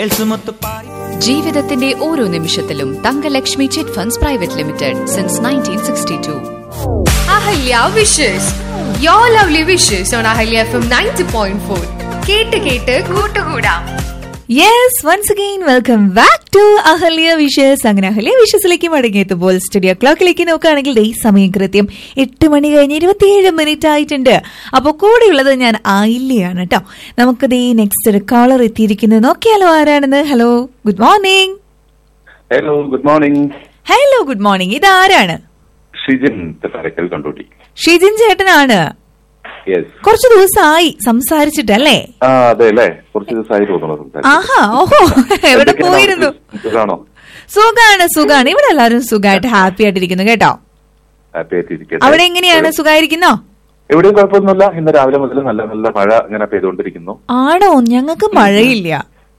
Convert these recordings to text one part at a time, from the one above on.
El sumo pai ജീവിതത്തിന്റെ ഓരോ നിമിഷത്തിലും Thankalakshmi chit funds private limited since nineteen sixty two Ahalya wishes your lovely wishes on Ahalya FM ninety point point four കേട്ട് കേട്ട് കൂട്ടുകൂടാം yes once again welcome back to Ahalya wishes അങ്ങനെ Ahalya വിഷസിലേക്ക് മടങ്ങിയെത്തുമ്പോൾ studio ക്ലോക്കിലേക്ക് നോക്കുകയാണെങ്കിൽ ദേ ഈ സമയം കൃത്യം എട്ട് മണി കഴിഞ്ഞ് ഇരുപത്തിയേഴ് മിനിറ്റ് ആയിട്ടുണ്ട് അപ്പോൾ കൂടെയുള്ളത് ഞാൻ ആയില്ലയാണ് കേട്ടോ നമുക്ക് ദേ നെക്സ്റ്റ് ഒരു കോളർ എത്തിയിരിക്കുന്നത് നോക്കിയാലോ ആരാണെന്ന് hello good morning hello good morning hello good morning ഇത് ആരാണ് ഷിജിൻ തലക്കൽ കണ്ടൂട്ടി ഷിജിൻ ചേട്ടനാണ് യെസ് കുറച്ച് ദിവസമായി സംസാരിച്ചിട്ടല്ലേ ആ അതെ അല്ലേ കുറച്ച് ദിവസമായി തോന്നുന്നു സംസാരിച്ചിട്ട്. ആഹാ ഓഹോ എവിടെ എന്തൊക്കെയാണ് പോയിരുന്നു അവസ്ഥ? സുഖാണോ സുഖാണ് സുഖാണ് ഇവിടെ എല്ലാവരും സുഖമായിട്ട് ഹാപ്പി ആയിട്ടിരിക്കുന്നു കേട്ടോ ഹാപ്പി ആയിട്ടിരിക്കട്ടെ അവിടെ എങ്ങനെയാണ് സുഖമായിരിക്കുന്നോ എവിടെയും കുഴപ്പമൊന്നുമില്ല ഇന്ന് രാവിലെ മുതൽ നല്ല നല്ല മഴ ഇങ്ങനെ പെയ്തുകൊണ്ടിരിക്കുന്നു ആണോ ഞങ്ങൾക്ക് മഴയില്ല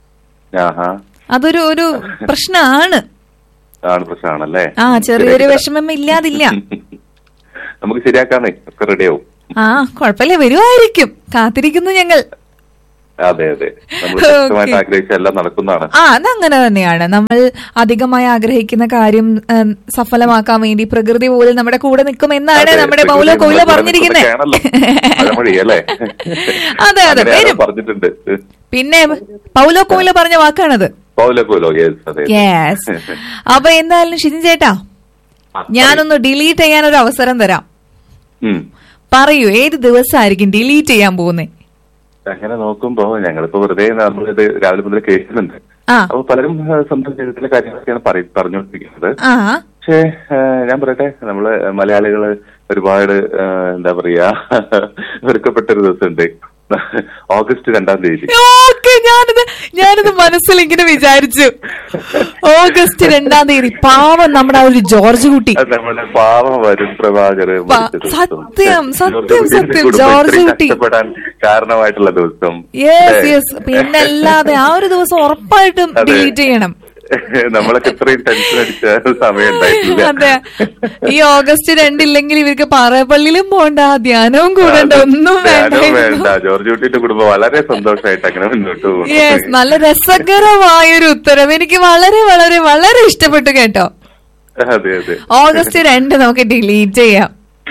ആഹാ അതൊരു ഒരു പ്രശ്നമാണ് ആണ് പ്രശ്നമാണല്ലേ ആ ചെറിയൊരു വിഷമം ഇല്ലാതില്ല നമുക്ക് ശരിയാക്കാന്നേ ഒക്കെ റെഡിയാവും ആ കുഴപ്പമില്ല വരുമായിരിക്കും കാത്തിരിക്കുന്നു ഞങ്ങൾ അതെ അതെ നമ്മൾ Okay. ശക്തമായിട്ട് ആഗ്രഹിച്ച എല്ലാം നടക്കുന്നതാണ് ആ അതങ്ങനെ തന്നെയാണ് നമ്മൾ അധികമായി ആഗ്രഹിക്കുന്ന കാര്യം ഉം, സഫലമാക്കാൻ വേണ്ടി പ്രകൃതി പോലും നമ്മുടെ കൂടെ നിൽക്കും എന്നാണ് അതെ, നമ്മുടെ പ്രകൃതി പൗലോ കൊയിലോ നമ്മുടെ പറഞ്ഞിരിക്കുന്നത് കൂടെ മഴമൊഴി അല്ലേ അതെ അതെ അങ്ങനെ ആരോ വരും പറഞ്ഞിട്ടുണ്ട് പിന്നെ പൗലോ കോയിലോ പറഞ്ഞ വാക്കാണത് പൗലോ കോലോ യെസ് അതെ യെസ് അപ്പൊ എന്തായാലും ഷിജിൻ ചേട്ടാ ഞാനൊന്ന് ഡിലീറ്റ് ചെയ്യാൻ ഒരു അവസരം തരാം ഉം. പറയൂ ഏത് ദിവസമായിരിക്കും ഡിലീറ്റ് ചെയ്യാൻ പോകുന്നേ അങ്ങനെ നോക്കുമ്പോ ഞങ്ങളിപ്പോ വെറുതെ നമ്മളിത് രാവിലെ മുതൽ കേൾക്കുന്നുണ്ട് ആ അപ്പൊ പലരും ആ, സ്വന്തം ജീവിതത്തിലെ കാര്യങ്ങളൊക്കെയാണ് പറയ- പറഞ്ഞുകൊണ്ടിരിക്കുന്നത് ആ പക്ഷേ ആ, ഞാൻ പറയട്ടെ നമ്മള് മലയാളികള് ഒരുപാട് ആ, എന്താ പറയാ വെറുക്കപ്പെട്ട ഒരു ദിവസമുണ്ട് ഓഗസ്റ്റ് രണ്ടാം തീയതി ഓക്കെ ഞാനിത് ഞാനിത് മനസ്സിൽ ഇങ്ങനെ വിചാരിച്ചു ഓഗസ്റ്റ് രണ്ടാം തീയതി പാവം നമ്മുടെ ആ ഒരു ജോർജ് കുട്ടി അത് നമ്മുടെ പാവം വരും പ്രഭാകർ പ- സത്യം, സത്യം, സത്യം, ജോർജ് കുട്ടി. കഷ്ടപ്പെടാൻ കാരണമായിട്ടുള്ള ദിവസം യെസ് അല്ലേ? യെസ് പിന്നല്ലാതെ ആ ഒരു ദിവസം ഉറപ്പായിട്ടും അതെ. ഡിലീറ്റ് ചെയ്യണം നമ്മളൊക്കെ ഇത്രയും ടെൻഷൻ അടിച്ച സമയം ഉണ്ടായിട്ടില്ല അതെ ഈ ഓഗസ്റ്റ് രണ്ടില്ലെങ്കിൽ ഇവർക്ക് പാറപ്പള്ളിയിലും പോണ്ട ധ്യാനവും കൂടണ്ട ഒന്നും ധ്യാനം വേണ്ട വേണ്ട ജോർജ് കുട്ടിയുടെ കുടുംബം വളരെ സന്തോഷമായിട്ട് അങ്ങനെ മുന്നോട്ട് യെസ് പോകുന്നു നല്ല രസകരമായൊരു ഉത്തരം എനിക്ക് വളരെ വളരെ വളരെ ഇഷ്ടപ്പെട്ടു കേട്ടോ അതെ അതെ ഓഗസ്റ്റ് രണ്ട് നമുക്ക് ഡിലീറ്റ് ചെയ്യാം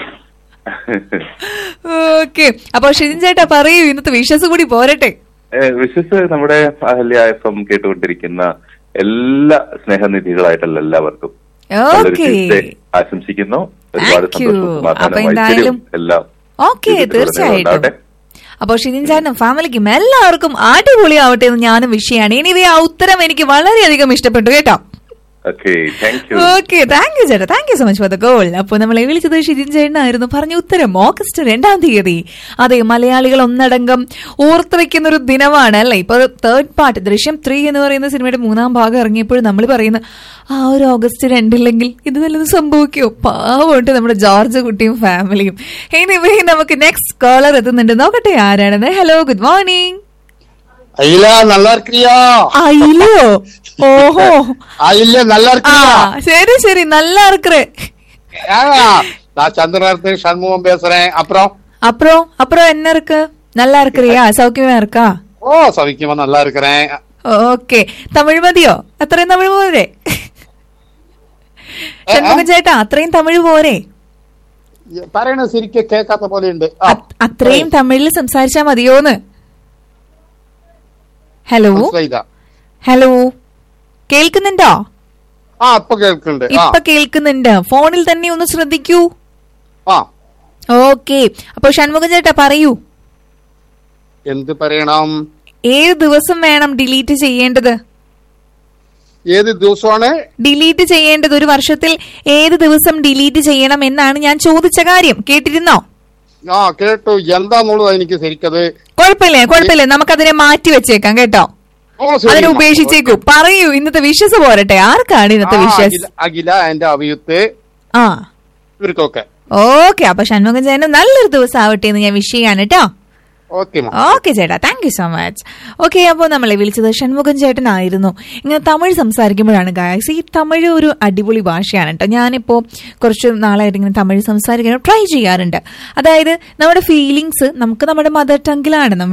ഓക്കെ അപ്പൊ ഷിജിൻ ചേട്ടാ പറയൂ ഇന്നത്തെ വിശ്വസ് കൂടി പോരട്ടെ വിശ്വസ് നമ്മുടെ അഹല്യ എഫ് എം കേട്ടുകൊണ്ടിരിക്കുന്ന എല്ലാ സ്നേഹനിധികളായിട്ടുള്ള എല്ലാവർക്കും നല്ലൊരു ഓക്കെ Tuesday ആശംസിക്കുന്നു ഒരുപാട് Thank you. സന്തോഷവും അപ്പൊ സമാധാനവും എന്തായാലും- ഐശ്വര്യവും എല്ലാം ഓക്കെ ജീവിതത്തിൽ തീർച്ചയായിട്ടും ഉണ്ടാവട്ടെ. അപ്പൊ ഷിജിൻ ചേട്ടനും ഫാമിലിക്കും എല്ലാവർക്കും അടിപൊളിയാവട്ടെ എന്ന് ഞാനും വിഷയാണ് ഇനി ആ ഉത്തരം എനിക്ക് വളരെയധികം ഇഷ്ടപ്പെട്ടു കേട്ടോ okay thank you okay thank you ചേട്ടാ thank you so much for the call അപ്പോൾ നമ്മളെ വിളിച്ചത് ഷിജിൻ ചേട്ടനായിരുന്നു പറഞ്ഞ ഉത്തരം ഓഗസ്റ്റ് രണ്ടാം തീയതി അതെ മലയാളികൾ ഒന്നടങ്കം ഓർത്തു വെക്കുന്ന ഒരു ദിനമാണ് അല്ലെ ഇപ്പൊ തേർഡ് പാർട്ട് ദൃശ്യം ത്രീ എന്ന് പറയുന്ന സിനിമയുടെ മൂന്നാം ഭാഗം ഇറങ്ങിയപ്പോഴും നമ്മൾ പറയുന്ന ആ ഒരു ഓഗസ്റ്റ് രണ്ടില്ലെങ്കിൽ ഇത് വല്ലതും സംഭവിക്കുമോ പാവമുണ്ട് നമ്മുടെ ജോർജ് കുട്ടിയും ഫാമിലിയും എനിവേ നമുക്ക് നെക്സ്റ്റ് കോളർ എത്തുന്നുണ്ട് നോക്കട്ടെ ആരാണെന്ന് ഹലോ ഗുഡ് മോർണിംഗ് அயில நல்லா இருக்கிறியா അയിലോ ഓഹോ அயில நல்லா ആ இருக்கிறியா ശരി ശരി നല്ല ഇറക്കുറേ ஏங்க, நான் சந்திரநாதன் சண்முகம் பேசுறேன் அப்புறம் அப்புறம் அப்புறம் என்ன இருக்கு நல்லா இருக்கிறியா சௌக்கியமா இருக்கா ஓ சவிக்கமா நல்லா இருக்கிறேன் ഓക്കെ തമിഴ് മതിയോ അത്രയും തമിഴ് പോരെ ഷൺമുഖൻ ചേട്ടാ അത്രയും തമിഴ് പോരെ പറയണ ശരിക്കും കേൾക്കാത്ത പോലെ ഉണ്ട് ആ, അ- അത്രയും തമിഴിൽ സംസാരിച്ചാ മതിയോന്ന് ഹലോ മനസ്സിലായില്ല. ഹലോ കേൾക്കുന്നുണ്ടോ ആ ഇപ്പൊ കേൾക്കുന്നുണ്ട് ആ ഇപ്പൊ കേൾക്കുന്നുണ്ട് ഫോണിൽ തന്നെ ഒന്ന് ശ്രദ്ധിക്കൂ ആ ഓക്കെ അപ്പൊ ഷൺമുഖൻ ചേട്ടാ പറയൂ എന്ത് പറയണം ഏത് ദിവസം വേണം ഡിലീറ്റ് ചെയ്യേണ്ടത് ഏത് ദിവസമാണ് ഡിലീറ്റ് ചെയ്യേണ്ടത് ഒരു വർഷത്തിൽ ഏത് ദിവസം ഡിലീറ്റ് ചെയ്യണം എന്നാണ് ഞാൻ ചോദിച്ച കാര്യം കേട്ടിരുന്നോ ആ കേട്ടു എന്താന്നുള്ളത് എനിക്ക് ശരിക്കത് കുഴപ്പമില്ലേ കുഴപ്പമില്ലേ നമുക്കതിനെ മാറ്റി വെച്ചേക്കാം കേട്ടോ ഓ ശരി, അതിനെ മാ. ഉപേക്ഷിച്ചേക്കൂ പറയൂ ഇന്നത്തെ വിശ്വസ് പോരട്ടെ ആർക്കാണ് ഇന്നത്തെ ആ, വിശ്വസ് അഖില- അഖില എന്റെ അഭിയുത്ത് ആ ഇവർക്കൊക്കെ ഓക്കെ അപ്പൊ ഷൺമുഖൻ ചേട്ടന് നല്ലൊരു ദിവസം ആവട്ടെ എന്ന് ഞാൻ വിഷ് ചെയ്യാണ് കേട്ടോ ഓക്കെ മാ ഓക്കെ ചേട്ടാ thank you so much okay അപ്പോൾ നമ്മളെ വിളിച്ചത് ഷൺമുഖൻ ചേട്ടനായിരുന്നു ഇങ്ങനെ തമിഴ് സംസാരിക്കുമ്പോഴാണ് ഗായസ് ഈ തമിഴ് ഒരു അടിപൊളി ഭാഷയാണ് കേട്ടോ ഞാനിപ്പോൾ കുറച്ച് നാളായിട്ട് ഇങ്ങനെ തമിഴ് സംസാരിക്കാൻ ട്രൈ ചെയ്യാറുണ്ട് അതായത് നമ്മുടെ ഫീലിങ്സ് നമുക്ക് നമ്മുടെ മദർ ടങ്ങിലാണ് നമ്മുടെ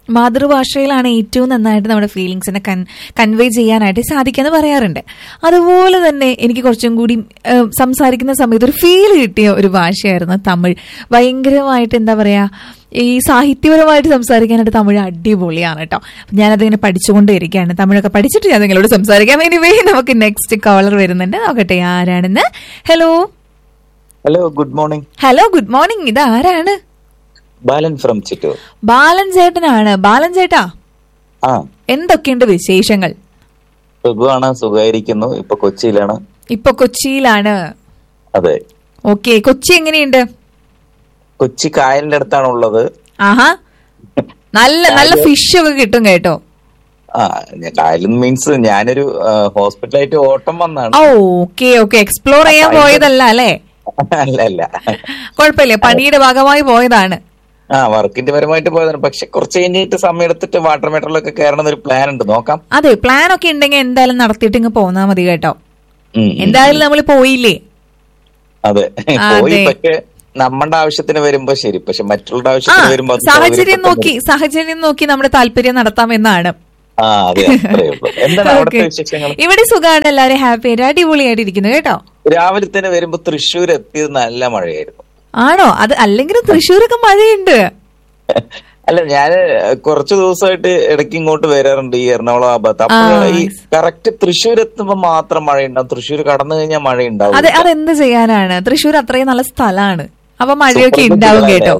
മാതൃഭാഷയിലാണ് ഏറ്റവും നന്നായിട്ട് നമ്മുടെ ഫീലിങ്സിനെ കൺ കൺവേ ചെയ്യാനായിട്ട് സാധിക്കാന്ന് പറയാറുണ്ട് അതുപോലെ തന്നെ എനിക്ക് കുറച്ചും കൂടി ഏഹ്, സംസാരിക്കുന്ന സമയത്ത് ഒരു ഫീൽ കിട്ടിയ ഒരു ഭാഷയായിരുന്നു തമിഴ് ഭയങ്കരമായിട്ട് എന്താ പറയാ ഈ സാഹിത്യപരമായിട്ട് സംസാരിക്കാനായിട്ട് തമിഴ് അടിപൊളിയാണ് കേട്ടോ അപ്പൊ ഞാനതിങ്ങനെ പഠിച്ചുകൊണ്ടേ ഇരിക്കുകയാണ് തമിഴൊക്കെ പഠിച്ചിട്ട് ഞാൻ നിങ്ങളോട് സംസാരിക്കാം എനിവേ നമുക്ക് നെക്സ്റ്റ് കോളർ വരുന്നുണ്ട് നോക്കട്ടെ ആരാണെന്ന് hello hello good morning hello good morning ഇത് ആരാണ് ബാലൻ ഫ്രം ചിറ്റൂർ ബാലൻ ചേട്ടനാണ് ബാലൻ ചേട്ടാ ആ എന്തൊക്കെയുണ്ട് വിശേഷങ്ങൾ സുഖമാണ് സുഖമായിരിക്കുന്നു ഇപ്പൊ കൊച്ചിയിലാണ് ഇപ്പൊ കൊച്ചിയിലാണ് അതെ ഓക്കെ കൊച്ചി എങ്ങനെയുണ്ട് കൊച്ചി കായലിന്റെ അടുത്താണ് ഉള്ളത് ആഹാ നല്ല നല്ല ഫിഷ് ഒക്കെ കിട്ടും കേട്ടോ ആ ഞാൻ- കായൽ മീൻസ് ഞാനൊരു ഹോസ്പിറ്റലായിട്ട് ഓട്ടം വന്നാണ് ഓക്കെ ഓക്കെ എക്സ്പ്ലോർ ചെയ്യാൻ പോയതല്ല അല്ലേ അല്ല അല്ല കുഴപ്പമില്ല പണിയുടെ ഭാഗമായി പോയതാണ് ആ വർക്കിന്റെ പരമായിട്ട് പോയതാണ് പക്ഷെ കുറച്ച് കഴിഞ്ഞിട്ട് സമയം എടുത്തിട്ട് വാട്ടർ മെട്രോലൊക്കെ കയറണം എന്നൊരു പ്ലാൻ ഉണ്ട് നോക്കാം അതെ പ്ലാൻ ഒക്കെ ഉണ്ടെങ്കിൽ എന്തായാലും നടത്തിയിട്ട് ഇങ്ങ് പോന്നാ മതി കേട്ടോ ഉം, ഉം. എന്തായാലും നമ്മൾ പോയില്ലേ അതെ പോയി അതെ. പക്ഷെ നമ്മുടെ ആവശ്യത്തിന് വരുമ്പോ ശരി പക്ഷെ മറ്റുള്ള ആ ആവശ്യത്തിന് വരുമ്പോ അത് സാഹചര്യം സൗകര്യപ്പെട്ട നോക്കി സാഹചര്യം നോക്കി നമ്മുടെ താല്പര്യം നടത്താമെന്നാണ് ആ അതെ അത്രേ ഉള്ളൂ എന്താണ് അവിടുത്തെ Okay. വിശേഷങ്ങൾ ഇവിടെ സുഖമാണ് എല്ലാവരും ഹാപ്പി ആയിട്ട് അടിപൊളിയായിട്ട് ഇരിക്കുന്നു കേട്ടോ രാവിലെ തന്നെ വരുമ്പോ തൃശ്ശൂർ എത്തിയത് നല്ല മഴയായിരുന്നു ആണോ അത് അല്ലെങ്കിൽ തൃശ്ശൂരൊക്കെ മഴയുണ്ട് അല്ല ഞാന് കുറച്ചു ദിവസമായിട്ട് ഇടയ്ക്ക് ഇങ്ങോട്ട് വരാറുണ്ട് ഈ എറണാകുളം ആ ഭാഗത്ത് അപ്പോൾ ആ. ഈ കറക്റ്റ് തൃശ്ശൂർ എത്തുമ്പോ മാത്രം മഴയുണ്ടാവും തൃശ്ശൂർ കടന്നു കഴിഞ്ഞാൽ മഴയുണ്ടാവും അതെ അതെന്ത് ചെയ്യാനാണ് തൃശ്ശൂർ അത്രയും നല്ല സ്ഥലമാണ് അപ്പൊ മഴയൊക്കെ സൂപ്പർ ഉണ്ടാവും കേട്ടോ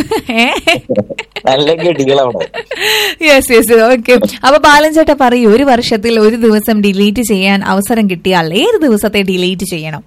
നല്ല ഗഡികളവിടെ യെസ് യെസ് ഓക്കെ അപ്പൊ ബാലൻ ചേട്ടാ പറയൂ ഒരു വർഷത്തിൽ ഒരു ദിവസം ഡിലീറ്റ് ചെയ്യാൻ അവസരം കിട്ടിയാൽ ഏത് ദിവസത്തെ ഡിലീറ്റ് ചെയ്യണം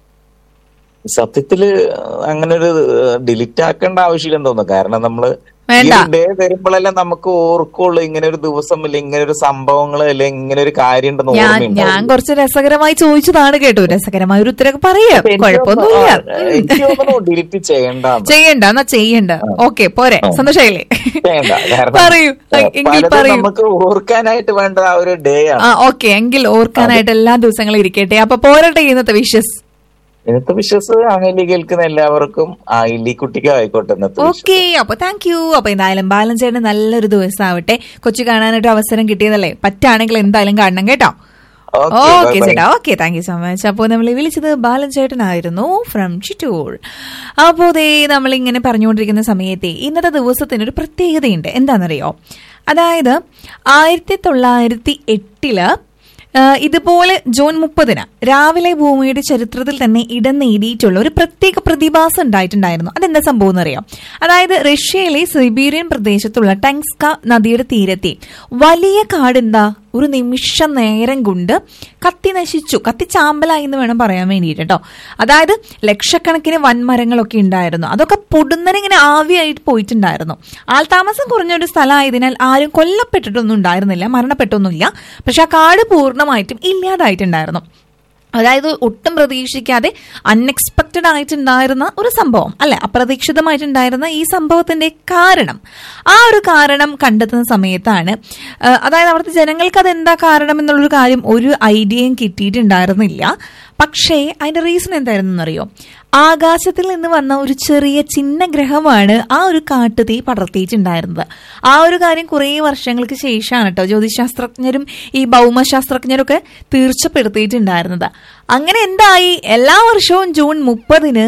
സത്യത്തില് അങ്ങനെ ഒരു ഡിലീറ്റ് ആക്കേണ്ട ആവശ്യമില്ലെന്ന് തോന്നുന്നു കാരണം നമ്മള് വേണ്ട. ഡേ വരുമ്പോഴെല്ലാം നമുക്ക് ഓർക്കുള്ളൂ ഇങ്ങനെ ഒരു ദിവസം ഇല്ല ഇങ്ങനെ ഒരു സംഭവങ്ങൾ അല്ലെ ഇങ്ങനെ ഒരു കാര്യം ഉണ്ടെന്ന് ഞാൻ ഞാൻ ഓർമ്മയുണ്ടാവും കുറച്ച് രസകരമായി ചോദിച്ചതാണ് കേട്ടോ രസകരമായ ഒരു ഉത്തരമൊക്കെ പറയാം കുഴപ്പമൊന്നുമില്ല എനിക്ക് തോന്നുന്നു ഡിലീറ്റ് ചെയ്യണ്ട ചെയ്യണ്ട എന്നാ ചെയ്യണ്ട ഓക്കെ പോരെ സന്തോഷായില്ലേ വേണ്ട കാരണം പറയൂ എങ്കിൽ പലതും പറയൂ നമുക്ക് ഓർക്കാനായിട്ട് വേണ്ട ആ ഒരു ഡേ ആണ് ആ ഓക്കെ എങ്കിൽ ഓർക്കാനായിട്ട് എല്ലാ ദിവസങ്ങളും ഇരിക്കട്ടെ അപ്പൊ പോരട്ടെ ഇന്നത്തെ വിഷസ് ഇന്നത്തെ വിശ്വസ് ആംഗലി കേൾക്കുന്ന എല്ലാവർക്കും ആ ഇല്ലി കുട്ടിക്ക് ആയിക്കോട്ടെ ഇന്നത്തെ വിഷസ് ഓക്കെ അപ്പൊ താങ്ക് യു അപ്പൊ എന്തായാലും ബാലൻ ചേട്ടന് നല്ലൊരു ദിവസം ആവട്ടെ കൊച്ചു കാണാനായിട്ട് അവസരം കിട്ടിയതല്ലേ പറ്റാണെങ്കിൽ എന്തായാലും കാണണം കേട്ടോ Okay, ഓക്കെ bye bye. ചേട്ടാ okay thank you so much അപ്പോൾ നമ്മൾ വിളിച്ചത് ബാലൻ ചേട്ടനായിരുന്നു ഫ്രം ചിറ്റൂർ അപ്പോൾ ദേ നമ്മളിങ്ങനെ പറഞ്ഞുകൊണ്ടിരിക്കുന്ന സമയത്തെ ഇന്നത്തെ ദിവസത്തിന് ഒരു പ്രത്യേകതയുണ്ട് എന്താണെന്നറിയോ അതായത് ആയിരത്തി തൊള്ളായിരത്തി എട്ടില് ആഹ് ഇതുപോലെ ജൂൺ മുപ്പതിന് രാവിലെ ഭൂമിയുടെ ചരിത്രത്തിൽ തന്നെ ഇടം നേടിയിട്ടുള്ള ഒരു പ്രത്യേക പ്രതിഭാസം ഉണ്ടായിട്ടുണ്ടായിരുന്നു അതെന്താ സംഭവം എന്നറിയാം അതായത് റഷ്യയിലെ സിബീരിയൻ പ്രദേശത്തുള്ള ടങ്സ്ക നദിയുടെ തീരത്തെ വലിയ കാടെന്താ ഒരു നിമിഷ നേരം കൊണ്ട് കത്തി നശിച്ചു കത്തി ചാമ്പലായി എന്ന് വേണം പറയാൻ വേണ്ടിയിട്ട് കേട്ടോ അതായത് ലക്ഷക്കണക്കിന് വൻമരങ്ങളൊക്കെ ഉണ്ടായിരുന്നു അതൊക്കെ പൊടുന്നനെ ഇങ്ങനെ ആവിയായിട്ട് പോയിട്ടുണ്ടായിരുന്നു ആൾതാമസം കുറഞ്ഞൊരു സ്ഥലമായതിനാൽ ആരും കൊല്ലപ്പെട്ടിട്ടൊന്നും ഉണ്ടായിരുന്നില്ല മരണപ്പെട്ടൊന്നുമില്ല പക്ഷെ ആ കാട് പൂർണ്ണമായിട്ടും ഇല്ലാതായിട്ടുണ്ടായിരുന്നു അതായത് ഒട്ടും പ്രതീക്ഷിക്കാതെ അൺഎക്സ്പെക്റ്റഡ് ആയിട്ടുണ്ടായിരുന്ന ഒരു സംഭവം അല്ലെ അപ്രതീക്ഷിതമായിട്ടുണ്ടായിരുന്ന ഈ സംഭവത്തിന്റെ കാരണം ആ ഒരു കാരണം കണ്ടെത്തുന്ന സമയത്താണ് ആ, അതായത് അവിടുത്തെ ജനങ്ങൾക്ക് അത് എന്താ കാരണം എന്നുള്ളൊരു കാര്യം ഒരു ഐഡിയയും കിട്ടിയിട്ടുണ്ടായിരുന്നില്ല പക്ഷേ അതിന്റെ റീസൺ എന്തായിരുന്നു എന്നറിയോ ആകാശത്തിൽ നിന്ന് വന്ന ഒരു ചെറിയ ചിഹ്ന ഗ്രഹമാണ് ആ ഒരു കാട്ടുതീ പടർത്തിയിട്ടുണ്ടായിരുന്നത് ആ ഒരു കാര്യം കുറേ വർഷങ്ങൾക്ക് ശേഷമാണ് കേട്ടോ ജ്യോതിശാസ്ത്രജ്ഞരും ഈ ഭൗമശാസ്ത്രജ്ഞരൊക്കെ തീർച്ചപ്പെടുത്തിയിട്ടുണ്ടായിരുന്നത് അങ്ങനെ എന്തായി എല്ലാ വർഷവും ജൂൺ മുപ്പതിന്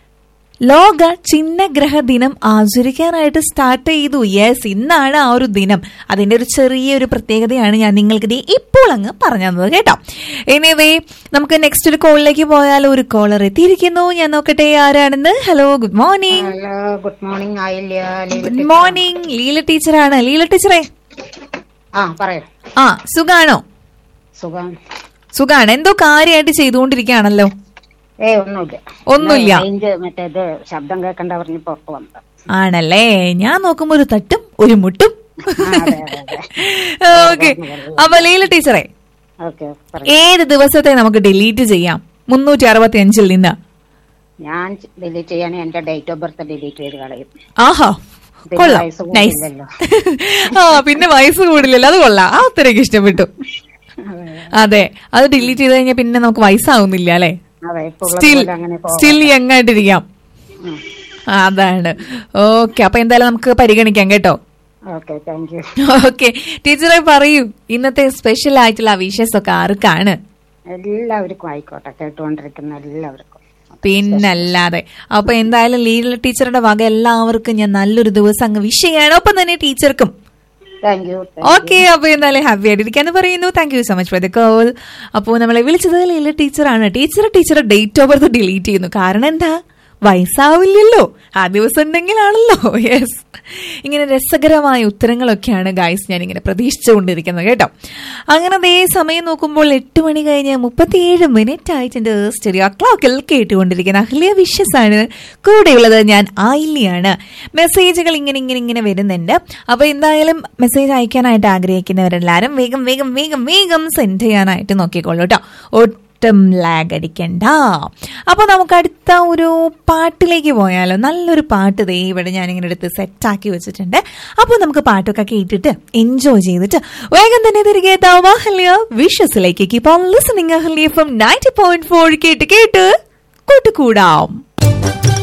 ലോക ചിഹ്നഗ്രഹ ദിനം ആചരിക്കാനായിട്ട് സ്റ്റാർട്ട് ചെയ്തു യെസ് ഇന്നാണ് ആ ഒരു ദിനം അതിന്റെ ഒരു ചെറിയൊരു പ്രത്യേകതയാണ് ഞാൻ നിങ്ങൾക്ക് ദേ ഇപ്പോൾ അങ്ങ് പറഞ്ഞു തന്നത് കേട്ടോ എനിവേ നമുക്ക് നെക്സ്റ്റ് ഒരു കോളിലേക്ക് പോയാൽ ഒരു കോളർ എത്തിയിരിക്കുന്നു ഞാൻ നോക്കട്ടെ ആരാണെന്ന് hello good morning hello good morning ആയില്ല ഗുഡ് മോർണിംഗ് ലീല ടീച്ചറാണ് ലീല ടീച്ചറെ ആ പറയൂ ആ സുഖാണോ സുഖം സുഖാണ് എന്തോ കാര്യമായിട്ട് ചെയ്തുകൊണ്ടിരിക്കുകയാണല്ലോ ഏ ഒന്നുമില്ല ഒന്നുമില്ല. റേഞ്ച് മറ്റേത് ശബ്ദം കേൾക്കണ്ട പറഞ്ഞ് പുറത്ത് വന്നത് ആണല്ലേ ഞാൻ നോക്കുമ്പോ ഒരു തട്ടും ഒരു മുട്ടും അതെ, അതെ, അതെ. ഓക്കെ അപ്പൊ ലീല ടീച്ചറെ ഓക്കെ പറയൂ ഏത് ദിവസത്തെ നമുക്ക് ഡിലീറ്റ് ചെയ്യാം മുന്നൂറ്റി അറുപത്തി അഞ്ചിൽ നിന്ന് ഞാൻ ഡിലീറ്റ് ചെയ്യാൻ എന്റെ ഡേറ്റ് ഓഫ് ബർത്ത് ഡിലീറ്റ് ചെയ്ത് കളയും ആഹാ പിന്നെ കൊള്ളാം വയസ്സ് നൈസ് കൂടില്ലല്ലോ. ആ പിന്നെ വയസ്സ് കൂടില്ലല്ലോ അത് കൊള്ളാം ആ ഉത്തരക്ക് ഇഷ്ടപ്പെട്ടു അതെ അത് ഡിലീറ്റ് ചെയ്ത് കഴിഞ്ഞാൽ പിന്നെ നമുക്ക് വയസ്സാവുന്നില്ല അല്ലെ അതെ ഇപ്പൊ ഉള്ളത് സ്റ്റിൽ പോലെ അങ്ങനെ പോവാം. സ്റ്റിൽ യങ് ആയിട്ടിരിക്കാം ഉം. ആ, അതാണ് ഓക്കെ അപ്പൊ എന്തായാലും നമുക്ക് പരിഗണിക്കാം കേട്ടോ ഓക്കെ താങ്ക് യു ഓക്കെ ടീച്ചറെ പറയൂ ഇന്നത്തെ സ്പെഷ്യൽ ആയിട്ടുള്ള വിഷസ് ഒക്കെ ആർക്കാണ് എല്ലാവർക്കും ആയിക്കോട്ടെ കേട്ടുകൊണ്ടിരിക്കുന്ന എല്ലാവർക്കും പിന്നല്ലാതെ അപ്പൊ എന്തായാലും ലീല ടീച്ചറുടെ വക എല്ലാവർക്കും ഞാൻ നല്ലൊരു ദിവസം അങ്ങ് വിഷ് ചെയ്യാണ് ഒപ്പം തന്നെ ടീച്ചർക്കും താങ്ക് യു ഓക്കെ അപ്പൊ എന്തായാലും ഹാപ്പി ആയിട്ടിരിക്കാന്ന് പറയുന്നു thank you so much for the call അപ്പോൾ നമ്മളെ വിളിച്ചത് ലീല ടീച്ചറാണ് ടീച്ചർ ടീച്ചറെ ഡേറ്റ് ഓഫ് ബർത്ത് ഡിലീറ്റ് ചെയ്യുന്നു കാരണം എന്താ വയസ്സാവില്ലല്ലോ ആ ദിവസം ഉണ്ടെങ്കിലാണല്ലോ യെസ് ഇങ്ങനെ രസകരമായ ഉത്തരങ്ങളൊക്കെയാണ് ഗായ്സ് ഞാൻ ഇങ്ങനെ പ്രതീക്ഷിച്ചുകൊണ്ടിരിക്കുന്നത് കേട്ടോ അങ്ങനെ അതേ സമയം നോക്കുമ്പോൾ എട്ട് മണി കഴിഞ്ഞ് മുപ്പത്തിയേഴ് മിനിറ്റ് ആയിട്ടുണ്ട് സ്റ്റെറിയോ ക്ലോക്കിൽ കേട്ടുകൊണ്ടിരിക്കുന്ന അഹ്ലിയ വിഷസ് ആണ് കൂടെയുള്ളത് ഞാൻ ആയില്യാണ് മെസ്സേജുകൾ ഇങ്ങനെ ഇങ്ങനെ ഇങ്ങനെ വരുന്നുണ്ട് അപ്പൊ എന്തായാലും മെസ്സേജ് അയക്കാനായിട്ട് ആഗ്രഹിക്കുന്നവരെല്ലാരും വേഗം വേഗം വേഗം വേഗം സെൻഡ് ചെയ്യാനായിട്ട് നോക്കിക്കോളൂ കേട്ടോ ഒട്ടും ലാഗ് അടിക്കണ്ട അപ്പൊ നമുക്ക് അടുത്ത ഒരു പാട്ടിലേക്ക് പോയാലോ നല്ലൊരു പാട്ട് ദേ ഇവിടെ ഞാനിങ്ങനെ എടുത്ത് സെറ്റാക്കി വെച്ചിട്ടുണ്ട് അപ്പോൾ നമുക്ക് പാട്ടൊക്കെ കേട്ടിട്ട് എൻജോയ് ചെയ്തിട്ട് വേഗം തന്നെ തിരികെ എത്താം അഹല്യ വിഷസിലേക്ക് keep on listening Ahalya from ninety point four കേട്ട് കേട്ട് കൂട്ടുകൂടാം